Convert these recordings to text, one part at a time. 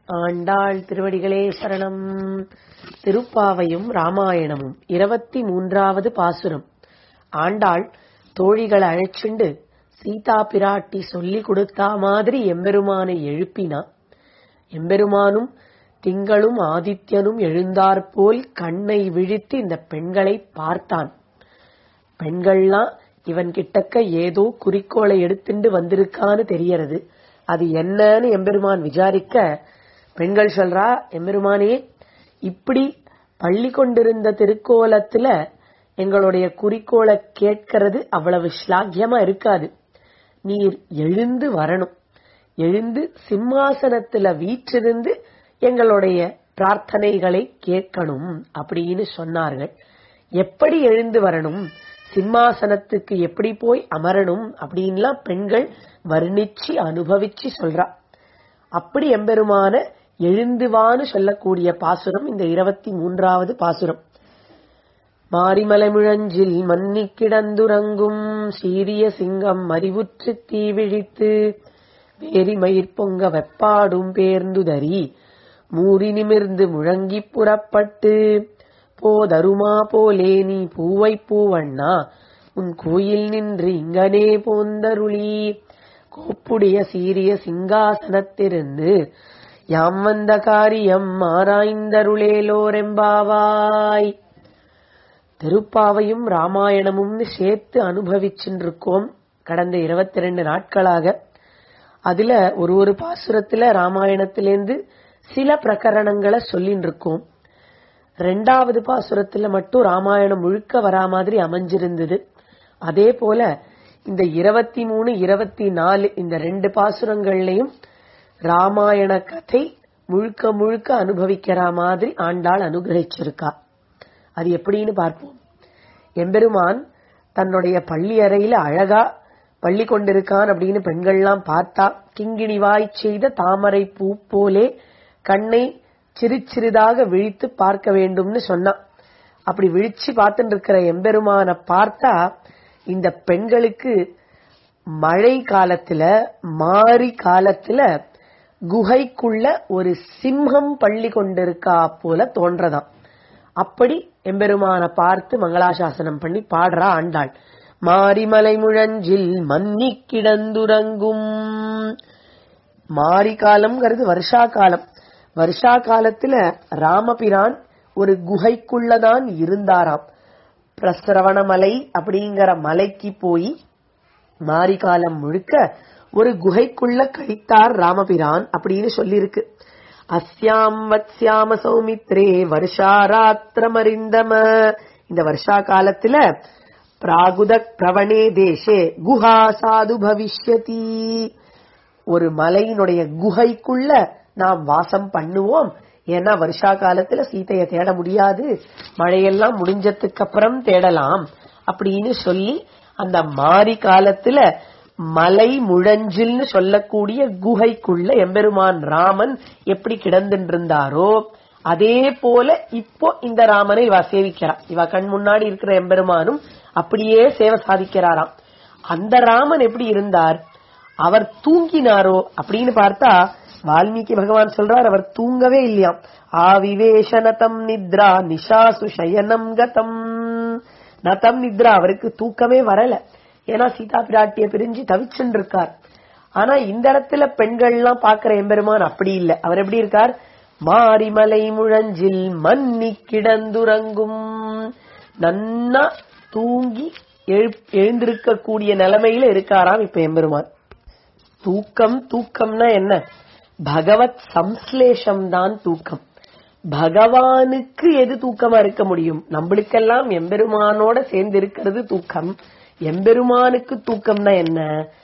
ஆண்டாள் திருவடிகளே சரணம் திருப்பாவையும் ராமாயணமும் இருபத்தி மூன்றாவது பாசுரம் ஆண்டாள் தோழிகளை அழைச்சுண்டு சீதா பிராட்டி சொல்லி கொடுத்தா மாதிரி எம்பெருமானை எழுப்பினா எம்பெருமானும் திங்களும் ஆதித்யனும் எழுந்தாற்போல் கண்ணை விழித்து இந்த பெண்களை பார்த்தான் பெண்கள்லாம் இவன் கிட்டக்க ஏதோ குறிக்கோளை எடுத்துண்டு வந்திருக்கான்னு தெரியறது அது என்னன்னு எம்பெருமான் விசாரிக்க பெண்கள் சொல்றா எம்பெருமானே இப்படி பள்ளி கொண்டிருந்த திருக்கோலத்துல எங்களுடைய குறிக்கோளை கேட்கறது அவ்வளவு ஸ்லாக்கியமா இருக்காது நீர் எழுந்து வரணும் எழுந்து சிம்மாசனத்துல வீற்றிருந்து எங்களுடைய பிரார்த்தனைகளை கேட்கணும் அப்படின்னு சொன்னார்கள் எப்படி எழுந்து வரணும் சிம்மாசனத்துக்கு எப்படி போய் அமரணும் அப்படின்லாம் பெண்கள் வர்ணிச்சு அனுபவிச்சு சொல்றா அப்படி எம்பெருமான எழுந்துவான்னு சொல்லக்கூடிய பாசுரம் இந்த இருபத்தி மூன்றாவது பாசுரம் மாரிமலை முழஞ்சில் மன்னி கிடந்துறங்கும் சீரிய சிங்கம் அறிவுற்று தீவிழித்து வேரிமயிர் பொங்க வெப்பாடும் பேர்ந்துதறி மூறி நிமிர்ந்து முழங்கிப் புறப்பட்டு போதருமா போலே நீ பூவை பூவண்ணா உன் கோயில் நின்று இங்கனே போந்தருளி கோப்புடைய சீரிய சிங்காசனத்திருந்து யாம் வந்த காரியம் ஆராய்ந்தருளேலோரெம்பாவாய் திருப்பாவையும் ராமாயணமும்னு சேர்த்து அனுபவிச்சுருக்கோம் கடந்த இருபத்தி ரெண்டு நாட்களாக அதுல ஒரு ஒரு பாசுரத்துல ராமாயணத்திலேருந்து சில பிரகரணங்களை சொல்லின்னு இருக்கோம் ரெண்டாவது பாசுரத்துல மட்டும் ராமாயணம் முழுக்க வரா மாதிரி அமைஞ்சிருந்தது அதே போல இந்த இருபத்தி மூணு இருபத்தி நாலு இந்த ரெண்டு பாசுரங்கள்லயும் ராமாயண கதை முழுக்க முழுக்க அனுபவிக்கிற மாதிரி ஆண்டாள் அனுகிரகிச்சிருக்கா அது எப்படின்னு பார்ப்போம் எம்பெருமான் தன்னுடைய பள்ளி அறையில அழகா பள்ளி கொண்டிருக்கான் அப்படின்னு பெண்கள்லாம் பார்த்தா கிங்கிணிவாய் செய்த தாமரை பூ போலே கண்ணை சிறு சிறிதாக விழித்து பார்க்க வேண்டும்னு சொன்னான் அப்படி விழிச்சு பார்த்துட்டு இருக்கிற எம்பெருமான பார்த்தா இந்த பெண்களுக்கு மழை காலத்துல மாரி காலத்துல குகைக்குள்ள ஒரு சிம்ஹம் பள்ளி கொண்டிருக்கா போல தோன்றதாம் அப்படி எம்பெருமான பார்த்து மங்களாசாசனம் பண்ணி பாடுறா ஆண்டாள் மாரிமலை முழஞ்சில் மன்னி கிடந்துறங்கும் மாரி காலம்ங்கிறது வருஷா காலம் வருஷா காலத்துல ராமபிரான் ஒரு குகைக்குள்ளதான் இருந்தாராம் பிரசரவணமலை அப்படிங்கிற மலைக்கு போய் மாரி காலம் முழுக்க ஒரு குகைக்குள்ள கழித்தார் ராமபிரான் அப்படின்னு சொல்லியிருக்கு அஸ்யாம் வத்யாம சௌமித்ரே வருஷாராத்திரமறிந்தம இந்த வருஷா காலத்துல பிராகுத பிரவணே தேசே குஹா சாது பவிஷ்யதி ஒரு மலையினுடைய குகைக்குள்ள நாம் வாசம் பண்ணுவோம் ஏன்னா வருஷா காலத்துல சீதைய தேட முடியாது மழையெல்லாம் முடிஞ்சதுக்கு அப்புறம் தேடலாம் அப்படின்னு சொல்லி அந்த மாரி காலத்துல மலை முழஞ்சில்னு சொல்லக்கூடிய குகைக்குள்ள எம்பெருமான் ராமன் எப்படி கிடந்துட்டு இருந்தாரோ அதே போல இப்போ இந்த ராமனை இவ சேவிக்கிறா இவ கண் முன்னாடி இருக்கிற எம்பெருமானும் அப்படியே சேவை சாதிக்கிறாராம் அந்த ராமன் எப்படி இருந்தார் அவர் தூங்கினாரோ அப்படின்னு பார்த்தா வால்மீகி பகவான் சொல்றார் அவர் தூங்கவே இல்லையாம் ஆவிவேஷனதம் நித்ரா நிஷாசு சயனம் கதம் நதம் நித்ரா அவருக்கு தூக்கமே வரல ஏன்னா சீதா பிராட்டிய பிரிஞ்சு தவிச்சுட்டு இருக்கார் ஆனா இந்த இடத்துல பெண்கள் எல்லாம் பாக்குற எம்பெருமான் அப்படி இல்ல அவர் எப்படி இருக்கார் மாரிமலை முழஞ்சில் மன்னி கிடந்துறங்கும் நன்னா தூங்கி எழுந்திருக்கக்கூடிய நிலைமையில இருக்காராம் இப்ப எம்பெருமான் தூக்கம் தூக்கம்னா என்ன பகவத் சம்ஸ்லேஷம் தான் தூக்கம் பகவானுக்கு எது தூக்கமா இருக்க முடியும் நம்மளுக்கெல்லாம் எம்பெருமானோட சேர்ந்து இருக்கிறது தூக்கம் எம்பெருமானுக்கு தூக்கம்னா என்ன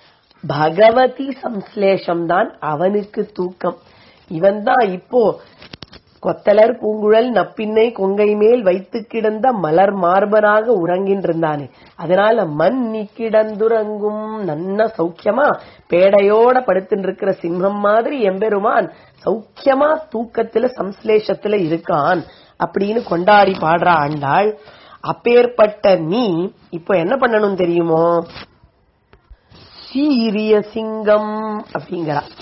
பகவதி சம்ஸ்லேஷம் தான் அவனுக்கு தூக்கம் இவன் தான் இப்போ கொத்தலர் பூங்குழல் நப்பின்னை கொங்கை மேல் வைத்து கிடந்த மலர் மார்பனாக உறங்கின்றிருந்தானே அதனால மண் நீ கிடந்துறங்கும் நன்ன சௌக்கியமா பேடையோட படுத்துட்டு இருக்கிற சிம்மம் மாதிரி எம்பெருமான் சௌக்கியமா தூக்கத்துல சம்ஸ்லேஷத்துல இருக்கான் அப்படின்னு கொண்டாடி பாடுறா ஆண்டாள் அப்பேற்பட்ட நீ இப்போ என்ன பண்ணணும் தெரியுமோ சீரிய சிங்கம் அப்படிங்கிறா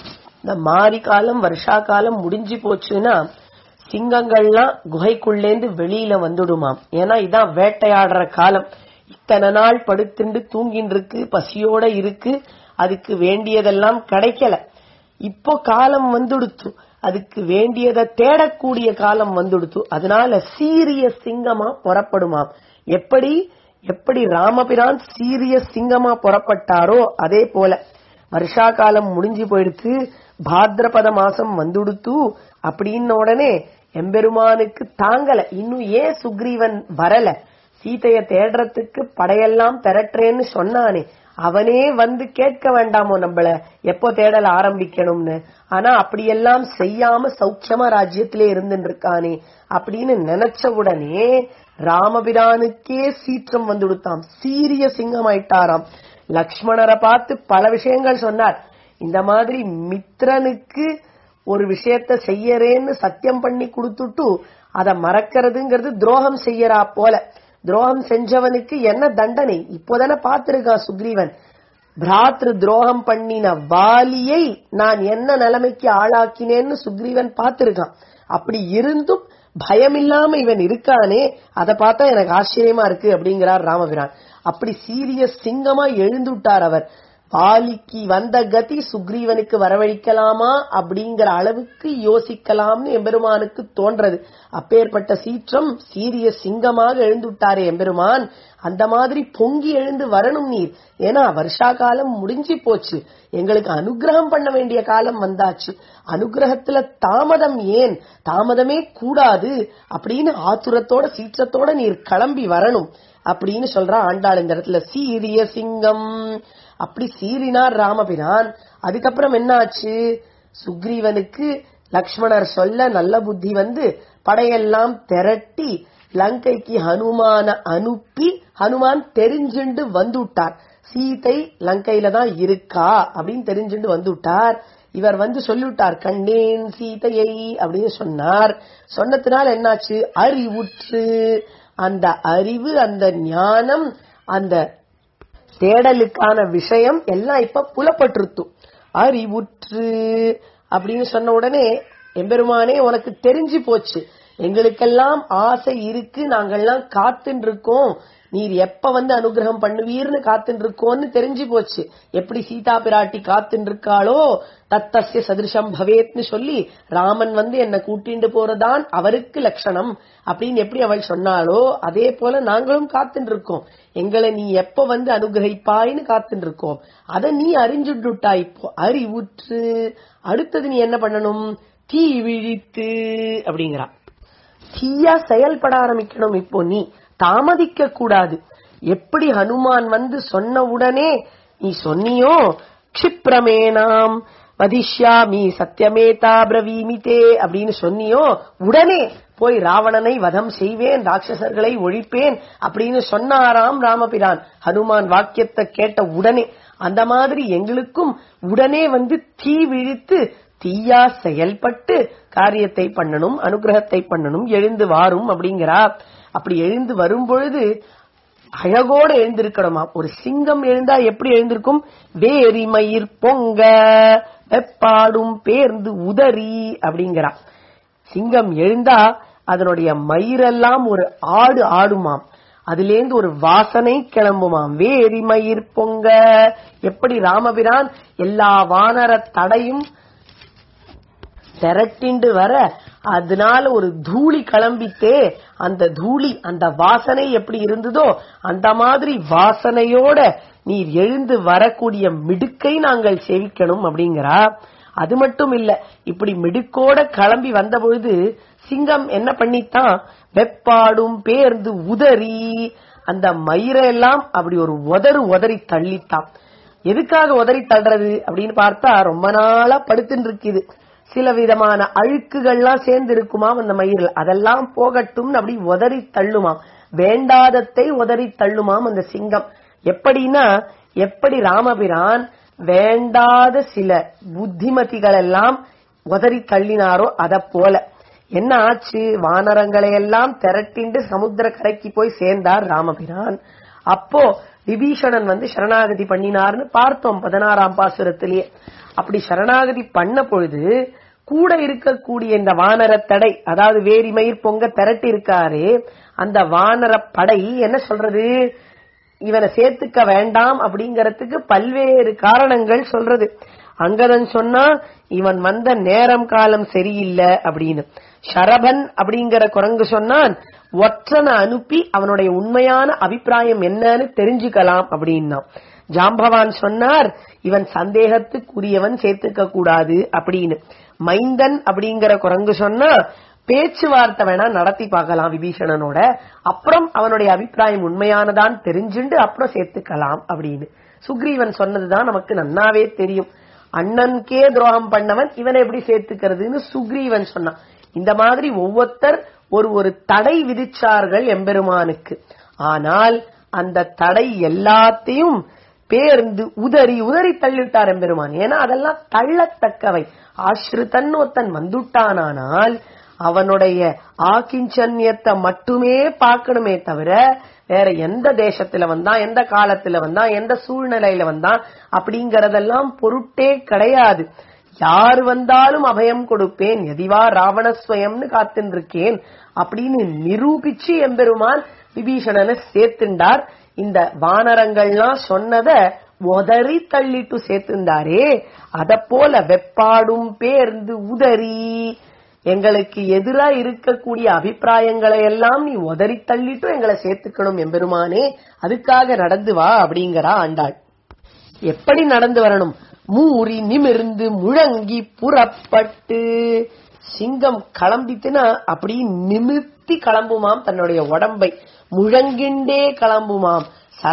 இந்த மாரி காலம் வருஷா காலம் முடிஞ்சு போச்சுன்னா சிங்கங்கள்லாம் குகைக்குள்ளேந்து வெளியில வந்துடுமாம் ஏன்னா இதான் வேட்டையாடுற காலம் இத்தனை நாள் படுத்துண்டு தூங்கின்னு இருக்கு பசியோட இருக்கு அதுக்கு வேண்டியதெல்லாம் கிடைக்கல இப்போ காலம் வந்துடுத்து அதுக்கு வேண்டியதை தேடக்கூடிய காலம் வந்துடுத்து அதனால சீரிய சிங்கமா புறப்படுமாம் எப்படி எப்படி ராமபிரான் சீரிய சிங்கமா புறப்பட்டாரோ அதே போல வருஷா காலம் முடிஞ்சு போயிடுத்து பாத்ரபத மாசம் வந்துடுத்து அப்படின்ன உடனே எம்பெருமானுக்கு தாங்கல இன்னும் ஏன் சுக்ரீவன் வரல சீதைய தேடுறதுக்கு படையெல்லாம் திரட்டுறேன்னு சொன்னானே அவனே வந்து கேட்க வேண்டாமோ நம்மள எப்போ தேடல ஆரம்பிக்கணும்னு ஆனா அப்படியெல்லாம் செய்யாம சௌக்கியமா ராஜ்யத்திலே இருந்துட்டு இருக்கானே அப்படின்னு நினைச்ச உடனே ராமபிரானுக்கே சீற்றம் வந்து கொடுத்தாம் சீரிய சிங்கம் ஆயிட்டாராம் லக்ஷ்மணரை பார்த்து பல விஷயங்கள் சொன்னார் இந்த மாதிரி மித்ரனுக்கு ஒரு விஷயத்த செய்யறேன்னு சத்தியம் பண்ணி கொடுத்துட்டு அத மறக்கிறதுங்கிறது துரோகம் செய்யறா போல துரோகம் செஞ்சவனுக்கு என்ன தண்டனை இப்போதானே பார்த்திருக்கான் சுக்ரீவன் பிராத்ரு துரோகம் பண்ணின வாலியை நான் என்ன நிலைமைக்கு ஆளாக்கினேன்னு சுக்ரீவன் பார்த்திருக்கான் அப்படி இருந்தும் பயம் இல்லாம இவன் இருக்கானே அதை பார்த்தா எனக்கு ஆச்சரியமா இருக்கு அப்படிங்கிறார் ராமபிரான் அப்படி சீரிய சிங்கமா எழுந்துட்டார் அவர் வாலிக்கு வந்த கதி சுக்ரீவனுக்கு வரவழைக்கலாமா அப்படிங்கிற அளவுக்கு யோசிக்கலாம்னு எம்பெருமானுக்கு தோன்றது அப்பேற்பட்ட சீற்றம் சீரிய சிங்கமாக எழுந்துட்டாரே எம்பெருமான் அந்த மாதிரி பொங்கி எழுந்து வரணும் நீர் ஏன்னா வருஷா காலம் முடிஞ்சு போச்சு எங்களுக்கு அனுகிரகம் பண்ண வேண்டிய காலம் வந்தாச்சு அனுகிரகத்துல தாமதம் ஏன் தாமதமே கூடாது அப்படின்னு ஆத்துரத்தோட சீற்றத்தோட நீர் கிளம்பி வரணும் அப்படின்னு சொல்றா ஆண்டாள் இந்த இடத்துல சீரிய சிங்கம் அப்படி சீறினார் ராமபிரான் அதுக்கப்புறம் என்னாச்சு சுக்ரீவனுக்கு லக்ஷ்மணர் சொல்ல நல்ல புத்தி வந்து படையெல்லாம் திரட்டி லங்கைக்கு ஹனுமான அனுப்பி ஹனுமான் தெரிஞ்சுண்டு வந்துட்டார் சீதை லங்கையில தான் இருக்கா அப்படின்னு தெரிஞ்சுண்டு வந்துட்டார் இவர் வந்து சொல்லிவிட்டார் கண்டேன் சீதையை அப்படின்னு சொன்னார் சொன்னதுனால என்னாச்சு அறிவுற்று அந்த அறிவு அந்த ஞானம் அந்த தேடலுக்கான விஷயம் எல்லாம் இப்ப புலப்பட்டிருத்தும் அறிவுற்று அப்படின்னு சொன்ன உடனே எம்பெருமானே உனக்கு தெரிஞ்சு போச்சு எங்களுக்கெல்லாம் ஆசை இருக்கு நாங்கெல்லாம் காத்துட்டு இருக்கோம் நீர் எப்ப வந்து அனுகிரகம் பண்ணுவீர்னு காத்துட்டு இருக்கோம்னு தெரிஞ்சு போச்சு எப்படி சீதா பிராட்டி காத்துட்டு இருக்காளோ தத்தசிய சதிருஷம் பவேத்னு சொல்லி ராமன் வந்து என்ன கூட்டிண்டு போறதான் அவருக்கு லட்சணம் அப்படின்னு எப்படி அவள் சொன்னாளோ அதே போல நாங்களும் காத்துட்டு இருக்கோம் எங்களை நீ எப்ப வந்து அனுகிரகிப்பாய்னு காத்துட்டு இருக்கோம் அத நீ அறிஞ்சுட்டுட்டா இப்போ அறிவுற்று அடுத்தது நீ என்ன பண்ணணும் தீ விழித்து அப்படிங்கிறா தீயா செயல்பட ஆரம்பிக்கணும் இப்போ நீ தாமதிக்க கூடாது எப்படி ஹனுமான் வந்து சொன்ன உடனே நீ சொன்னியோ க்ஷிப்ரமேனாம் வதிஷ்யாமி சத்தியமேதா பிரவீமிதே அப்படின்னு சொன்னியோ உடனே போய் ராவணனை வதம் செய்வேன் ராட்சசர்களை ஒழிப்பேன் அப்படின்னு சொன்னாராம் ராமபிரான் ஹனுமான் வாக்கியத்தை கேட்ட உடனே அந்த மாதிரி எங்களுக்கும் உடனே வந்து தீ விழித்து தீயா செயல்பட்டு காரியத்தை பண்ணணும் அனுகிரகத்தை பண்ணணும் எழுந்து வாரும் அப்படிங்கிறா அப்படி எழுந்து வரும் பொழுது அழகோட எழுந்திருக்கணுமா ஒரு சிங்கம் எழுந்தா எப்படி எழுந்திருக்கும் வேரி மயிர் பொங்க வெப்பாடும் பேர்ந்து உதறி அப்படிங்கிறா சிங்கம் எழுந்தா அதனுடைய மயிரெல்லாம் ஒரு ஆடு ஆடுமாம் அதிலேந்து ஒரு வாசனை கிளம்புமாம் வேரி மயிர் பொங்க எப்படி ராமபிரான் எல்லா வானர தடையும் திரட்டிண்டு வர அதனால ஒரு தூளி கிளம்பித்தே அந்த தூளி அந்த வாசனை எப்படி இருந்ததோ அந்த மாதிரி வாசனையோட நீர் எழுந்து வரக்கூடிய மிடுக்கை நாங்கள் சேவிக்கணும் அப்படிங்கிறா அது மட்டும் இல்ல இப்படி மிடுக்கோட கிளம்பி வந்த பொழுது சிங்கம் என்ன பண்ணித்தான் வெப்பாடும் பேர்ந்து உதறி அந்த மயிரெல்லாம் அப்படி ஒரு உதறு உதறி தள்ளித்தான் எதுக்காக உதறி தள்ளுறது அப்படின்னு பார்த்தா ரொம்ப நாளா படுத்துட்டு இருக்குது சில விதமான அழுக்குகள்லாம் சேர்ந்து இருக்குமாம் அந்த மயிரில் அதெல்லாம் போகட்டும் அப்படி உதறி தள்ளுமாம் வேண்டாதத்தை உதறி தள்ளுமாம் அந்த சிங்கம் எப்படின்னா எப்படி ராமபிரான் வேண்டாத சில புத்திமதிகள் எல்லாம் உதறி தள்ளினாரோ அத போல என்ன ஆச்சு வானரங்களை எல்லாம் திரட்டிண்டு சமுத்திர கரைக்கு போய் சேர்ந்தார் ராமபிரான் அப்போ விபீஷணன் வந்து சரணாகதி பண்ணினார்னு பார்த்தோம் பதினாறாம் பாசுரத்திலேயே அப்படி சரணாகதி பண்ண பொழுது கூட இருக்கக்கூடிய இந்த வானர தடை அதாவது வேரிமயிர் பொங்க திரட்டி இருக்காரு அந்த வானர படை என்ன சொல்றது இவனை சேர்த்துக்க வேண்டாம் அப்படிங்கறதுக்கு பல்வேறு காரணங்கள் சொல்றது அங்கதன் சொன்னா இவன் வந்த நேரம் காலம் சரியில்லை அப்படின்னு ஷரபன் அப்படிங்கிற குரங்கு சொன்னான் ஒற்றனை அனுப்பி அவனுடைய உண்மையான அபிப்பிராயம் என்னன்னு தெரிஞ்சுக்கலாம் அப்படின்னா ஜாம்பவான் சொன்னார் இவன் சந்தேகத்துக்குரியவன் சேர்த்துக்க கூடாது அப்படின்னு மைந்தன் அப்படிங்கிற குரங்கு சொன்னா பேச்சுவார்த்தை வேணா நடத்தி பார்க்கலாம் விபீஷணனோட அப்புறம் அவனுடைய அபிப்பிராயம் உண்மையானதான் தெரிஞ்சுண்டு அப்புறம் சேர்த்துக்கலாம் அப்படின்னு சுக்ரீவன் சொன்னதுதான் நமக்கு நன்னாவே தெரியும் அண்ணனுக்கே துரோகம் பண்ணவன் இவனை எப்படி சேர்த்துக்கிறதுன்னு சுக்ரீவன் சொன்னான் இந்த மாதிரி ஒவ்வொருத்தர் ஒரு ஒரு தடை விதிச்சார்கள் எம்பெருமானுக்கு ஆனால் அந்த தடை எல்லாத்தையும் பேர்ந்து உதறி உதறி தள்ளிட்டார் எம்பெருமான் ஏன்னா அதெல்லாம் தள்ளத்தக்கவை ஆசிரித்தன் ஒருத்தன் வந்துட்டானால் அவனுடைய ஆக்கிஞ்சன்யத்தை மட்டுமே பார்க்கணுமே தவிர வேற எந்த தேசத்துல வந்தான் எந்த காலத்துல வந்தான் எந்த சூழ்நிலையில வந்தான் அப்படிங்கறதெல்லாம் பொருட்டே கிடையாது யார் வந்தாலும் அபயம் கொடுப்பேன் எதிவா ராவணஸ்வயம்னு காத்துன்னு இருக்கேன் அப்படின்னு நிரூபிச்சு எம்பெருமான் விபீஷணனை சேர்த்துண்டார் இந்த வானரங்கள்லாம் சொன்னத உதறி தள்ளிட்டு சேர்த்துந்தாரே அத போல வெப்பாடும் பேர்ந்து உதறி எங்களுக்கு எதிரா இருக்கக்கூடிய அபிப்பிராயங்களை எல்லாம் நீ உதறி தள்ளிட்டு எங்களை சேர்த்துக்கணும் எம்பெருமானே அதுக்காக நடந்து வா அப்படிங்கிறா ஆண்டாள் எப்படி நடந்து வரணும் மூறி நிமிர்ந்து முழங்கி புறப்பட்டு சிங்கம் கிளம்பிட்டுனா அப்படி நிமிர்த்தி கிளம்புமாம் தன்னுடைய உடம்பை முழங்கிண்டே கிளம்புமாம்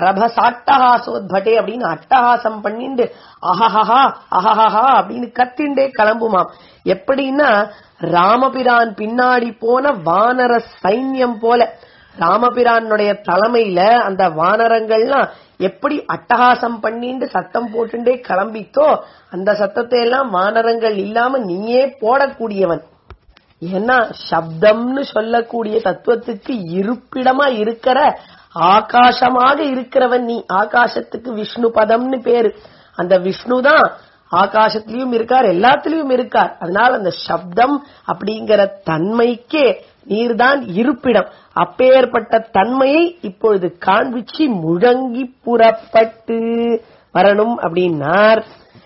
சரபசாட்டஹாசோத்பட்டே அப்படின்னு அட்டஹாசம் பண்ணிண்டு அஹஹஹா அஹஹஹா அப்படின்னு கத்திண்டே கிளம்புமாம் எப்படின்னா ராமபிரான் பின்னாடி போன வானர சைன்யம் போல ராமபிரானுடைய தலைமையில அந்த வானரங்கள்லாம் எப்படி அட்டகாசம் பண்ணிண்டு சத்தம் போட்டுண்டே கிளம்பித்தோ அந்த சத்தத்தை எல்லாம் வானரங்கள் இல்லாம நீயே போடக்கூடியவன் ஏன்னா சப்தம்னு சொல்லக்கூடிய தத்துவத்துக்கு இருப்பிடமா இருக்கிற ஆகாசமாக இருக்கிறவன் நீ ஆகாசத்துக்கு விஷ்ணு பதம்னு பேரு அந்த விஷ்ணு தான் ஆகாசத்திலயும் இருக்கார் எல்லாத்திலயும் இருக்கார் அதனால அந்த சப்தம் அப்படிங்கிற தன்மைக்கே நீர்தான் இருப்பிடம் அப்பேற்பட்ட தன்மையை இப்பொழுது காண்பிச்சு முழங்கி புறப்பட்டு வரணும் அப்படின்னார்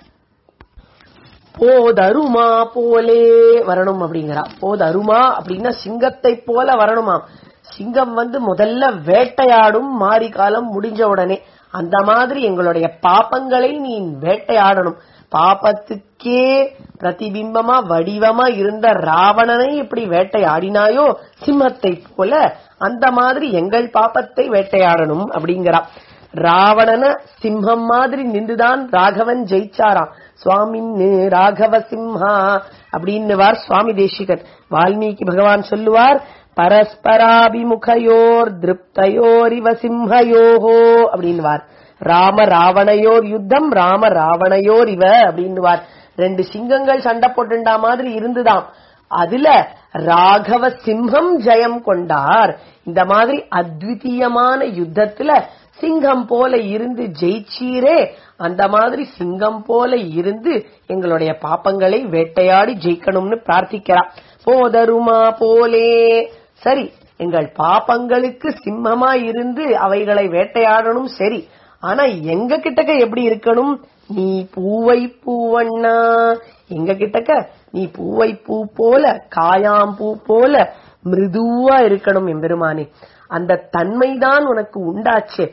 போதருமா போலே வரணும் அப்படிங்கிறா போதருமா அப்படின்னா சிங்கத்தை போல வரணுமாம் சிங்கம் வந்து முதல்ல வேட்டையாடும் மாரி காலம் முடிஞ்ச உடனே அந்த மாதிரி எங்களுடைய பாப்பங்களை நீ வேட்டையாடணும் பாப்பத்துக்கே பிரதிபிம்பமா வடிவமா இருந்த ராவணனை எப்படி வேட்டையாடினாயோ சிம்மத்தை போல அந்த மாதிரி எங்கள் பாப்பத்தை வேட்டையாடணும் அப்படிங்கிறா ராவணன சிம்மம் மாதிரி நின்றுதான் ராகவன் ஜெயிச்சாராம் சுவாமின்னு ராகவ சிம்ஹா அப்படின்னுவார் சுவாமி தேசிகன் வால்மீகி பகவான் சொல்லுவார் பரஸ்பராபிமுகையோர் திருப்தையோரிவ சிம்ஹயோஹோ அப்படின்னுவார் ராம ராவணையோர் யுத்தம் ராம ராவணையோர் இவ அப்படின்னுவார் ரெண்டு சிங்கங்கள் சண்டை போட்டுண்டா மாதிரி இருந்துதாம் அதுல ராகவ சிம்ஹம் ஜெயம் கொண்டார் இந்த மாதிரி அத்விதீயமான யுத்தத்துல சிங்கம் போல இருந்து ஜெயிச்சீரே அந்த மாதிரி சிங்கம் போல இருந்து எங்களுடைய பாப்பங்களை வேட்டையாடி ஜெயிக்கணும்னு பிரார்த்திக்கிறா போதருமா போலே சரி எங்கள் பாப்பங்களுக்கு சிம்மமா இருந்து அவைகளை வேட்டையாடணும் சரி ஆனா எங்க கிட்டக்க எப்படி இருக்கணும் நீ பூவை பூவண்ணா எங்க கிட்டக்க நீ பூவை பூ போல காயாம் பூ போல மிருதுவா இருக்கணும் எம்பெருமானே அந்த தன்மைதான் உனக்கு உண்டாச்சே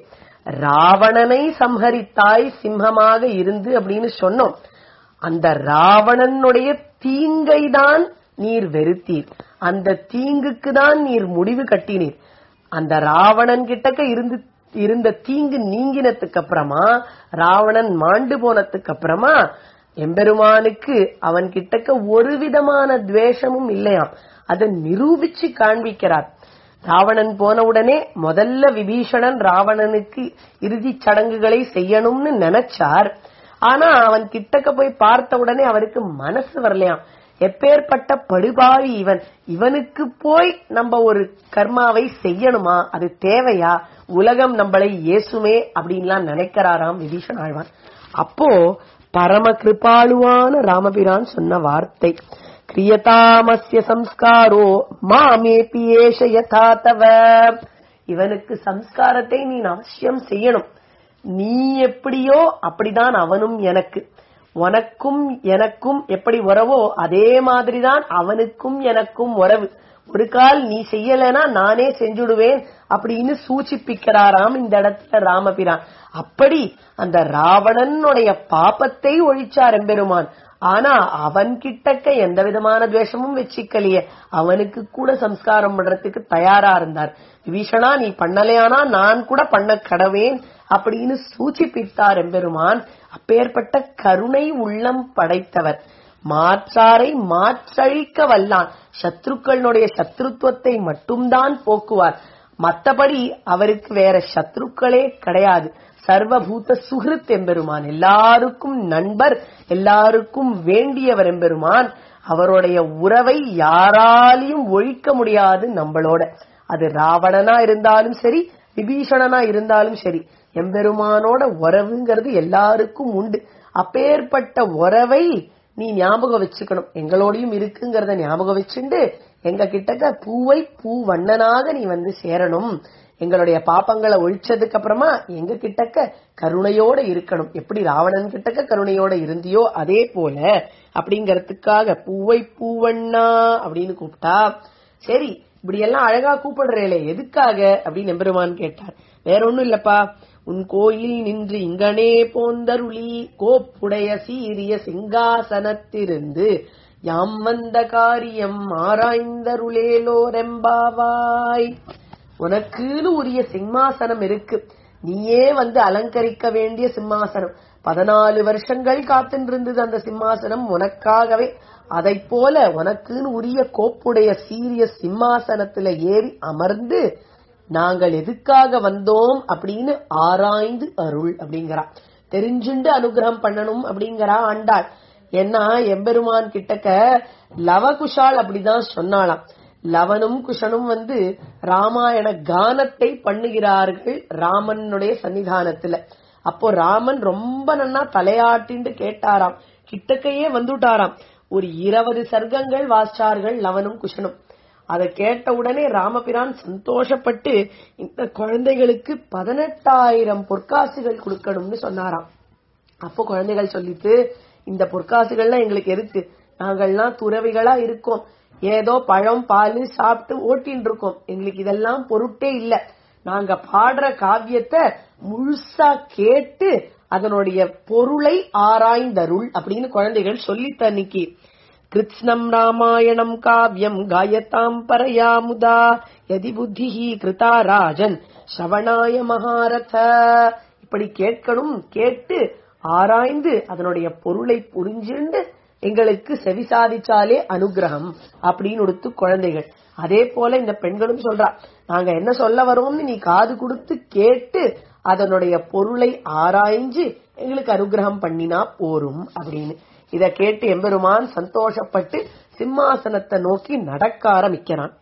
ராவணனை சம்ஹரித்தாய் சிம்மமாக இருந்து அப்படின்னு சொன்னோம் அந்த ராவணனுடைய தீங்கை தான் நீர் வெறுத்தீர் அந்த தீங்குக்கு தான் நீர் முடிவு கட்டினீர் அந்த ராவணன் கிட்டக்க இருந்து இருந்த தீங்கு நீங்கினதுக்கு அப்புறமா ராவணன் மாண்டு போனதுக்கு அப்புறமா எம்பெருமானுக்கு அவன் கிட்டக்க ஒரு விதமான துவேஷமும் இல்லையாம் அதை நிரூபிச்சு காண்பிக்கிறார் ராவணன் போன உடனே முதல்ல விபீஷணன் ராவணனுக்கு இறுதிச் சடங்குகளை செய்யணும்னு நினைச்சார் ஆனா அவன் கிட்டக்க போய் பார்த்த உடனே அவருக்கு மனசு வரலையாம் எப்பேற்பட்ட படுபாவி இவன் இவனுக்கு போய் நம்ம ஒரு கர்மாவை செய்யணுமா அது தேவையா உலகம் நம்மளை ஏசுமே அப்படின்லாம் நினைக்கிறாராம் விபீஷன் ஆழ்வான் அப்போ பரம கிருபாளுவான ராமபிரான் சொன்ன வார்த்தை கிரியதாமஸ்ய சம்ஸ்காரோ மாமேபி ஏஷ யதா தவ இவனுக்கு சம்ஸ்காரத்தை நீ அவசியம் செய்யணும் நீ எப்படியோ அப்படிதான் அவனும் எனக்கு உனக்கும் எனக்கும் எப்படி உறவோ அதே மாதிரிதான் அவனுக்கும் எனக்கும் உறவு ஒரு கால் நீ செய்யலைன்னா நானே செஞ்சுடுவேன் அப்படின்னு சூச்சிப்பிக்கிறாராம் இந்த இடத்துல ராமபிரான் அப்படி அந்த ராவணனுடைய பாப்பத்தை ஒழிச்சார் எம்பெருமான் ஆனா அவன் கிட்டக்க எந்த விதமான துவேஷமும் வச்சுக்கலையே அவனுக்கு கூட சம்ஸ்காரம் பண்றதுக்கு தயாரா இருந்தார் விபீஷணா நீ பண்ணலையானா நான் கூட பண்ண கடவேன் அப்படின்னு சூச்சிப்பித்தார் எம்பெருமான் அப்பேற்பட்ட கருணை உள்ளம் படைத்தவர் மாற்றாரை மாற்றழிக்க வல்லான் சத்ருக்களுடைய சத்ருத்துவத்தை மட்டும்தான் போக்குவார் மத்தபடி அவருக்கு வேற சத்ருக்களே கிடையாது சர்வபூத சுகிருத் எம்பெருமான் எல்லாருக்கும் நண்பர் எல்லாருக்கும் வேண்டியவர் எம்பெருமான் அவருடைய உறவை யாராலையும் ஒழிக்க முடியாது நம்மளோட அது ராவணனா இருந்தாலும் சரி விபீஷணனா இருந்தாலும் சரி எம்பெருமானோட உறவுங்கிறது எல்லாருக்கும் உண்டு அப்பேற்பட்ட உறவை நீ ஞாபகம் வச்சுக்கணும் எங்களோடையும் இருக்குங்கிறத ஞாபகம் வச்சுண்டு எங்க கிட்டக்க பூவை பூ வண்ணனாக நீ வந்து சேரணும் எங்களுடைய பாப்பங்களை ஒழிச்சதுக்கு அப்புறமா எங்க கிட்டக்க கருணையோட இருக்கணும் எப்படி ராவணன் கிட்டக்க கருணையோட இருந்தியோ அதே போல அப்படிங்கறதுக்காக பூவை பூவண்ணா அப்படின்னு கூப்பிட்டா சரி இப்படி எல்லாம் அழகா கூப்பிடுறேளே எதுக்காக அப்படின்னு எம்பெருமான் கேட்டார் வேற ஒண்ணும் இல்லப்பா உன் கோயில் நின்று இங்கனே போந்தருளி கோப்புடைய சீரிய சிங்காசனத்திருந்து யாம் வந்த காரியம் ஆராய்ந்தருளேலோரெம்பாவாய் உனக்குன்னு உரிய சிம்மாசனம் இருக்கு நீயே வந்து அலங்கரிக்க வேண்டிய சிம்மாசனம் பதினாலு வருஷங்கள் காத்துருந்தது அந்த சிம்மாசனம் உனக்காகவே அதை போல உனக்குன்னு உரிய கோப்புடைய சீரிய சிம்மாசனத்துல ஏறி அமர்ந்து நாங்கள் எதுக்காக வந்தோம் அப்படின்னு ஆராய்ந்து அருள் அப்படிங்கிறா தெரிஞ்சுண்டு அனுகிரகம் பண்ணணும் அப்படிங்கிறா ஆண்டாள் ஏன்னா எம்பெருமான் கிட்டக்க லவகுஷால் அப்படிதான் சொன்னாலாம் லவனும் குஷனும் வந்து ராமாயண கானத்தை பண்ணுகிறார்கள் ராமனுடைய சன்னிதானத்துல அப்போ ராமன் ரொம்ப நன்னா தலையாட்டின்னு கேட்டாராம் கிட்டக்கையே வந்துட்டாராம் ஒரு இருபது சர்க்கங்கள் வாசிச்சார்கள் லவனும் குஷனும் அதை கேட்ட உடனே ராமபிரான் சந்தோஷப்பட்டு இந்த குழந்தைகளுக்கு பதினெட்டாயிரம் பொற்காசுகள் கொடுக்கணும்னு சொன்னாராம் அப்போ குழந்தைகள் சொல்லிட்டு இந்த பொற்காசுகள்லாம் எங்களுக்கு எதுக்கு நாங்கள்லாம் துறவிகளா இருக்கோம் ஏதோ பழம் பால் சாப்பிட்டு ஓட்டின்னு இருக்கோம் எங்களுக்கு இதெல்லாம் பொருட்டே இல்ல நாங்க பாடுற காவியத்தை முழுசா கேட்டு அதனுடைய பொருளை ஆராய்ந்தருள் அப்படின்னு குழந்தைகள் சொல்லித்த அன்னைக்கு கிருத்ஸ்னம் ராமாயணம் காவியம் காயத்தாம் பரயாமுதா யதி புத்திஹி கிருதா ராஜன் ஸ்ரவணாய மகாரத இப்படி கேட்கணும் கேட்டு ஆராய்ந்து அதனுடைய பொருளை புரிஞ்சுண்டு எங்களுக்கு செவி சாதிச்சாலே அனுகிரகம் அப்படின்னு கொடுத்து குழந்தைகள் அதே போல இந்த பெண்களும் சொல்றா நாங்க என்ன சொல்ல வரோம்னு நீ காது கொடுத்து கேட்டு அதனுடைய பொருளை ஆராய்ஞ்சு எங்களுக்கு அனுகிரகம் பண்ணினா போரும் அப்படின்னு இத கேட்டு எம்பெருமான் சந்தோஷப்பட்டு சிம்மாசனத்தை நோக்கி நடக்க ஆரம்பிக்கிறான்